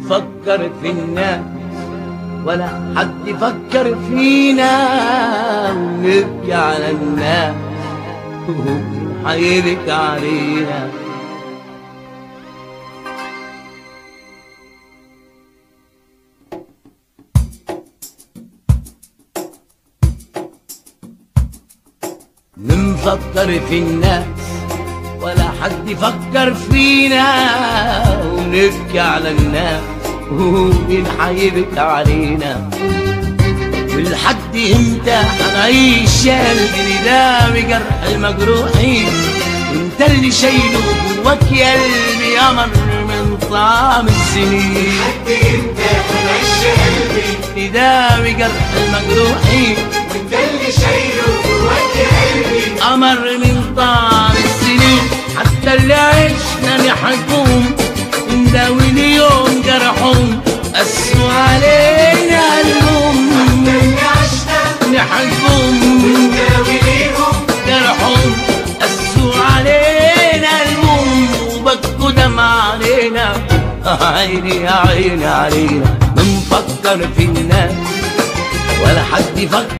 بنفكر في الناس ولا حد يفكر فينا ونبكي على الناس حيبكي علينا بنفكر في الناس ولا حد يفكر فينا ونبكي على الناس ومين حيبكي علينا ولحد امتى هنعيش يا قلبي ده بجرح المجروحين وانت اللي شايله جواك يا قلبي قمر من طعم السنين لحد امتى هنعيش قلبي ده بجرح المجروحين وانت اللي شايله جواك يا قلبي قمر من طعم السنين حتى اللي عشنا نحكم نداوي اليوم جرحهم قسوا علينا الهم اللي عشنا نحكم نداوي ليهم جرحهم قسوا علينا الهم وبكوا دمع علينا عيني يا عيني علينا بنفكر في الناس ولا حد يفكر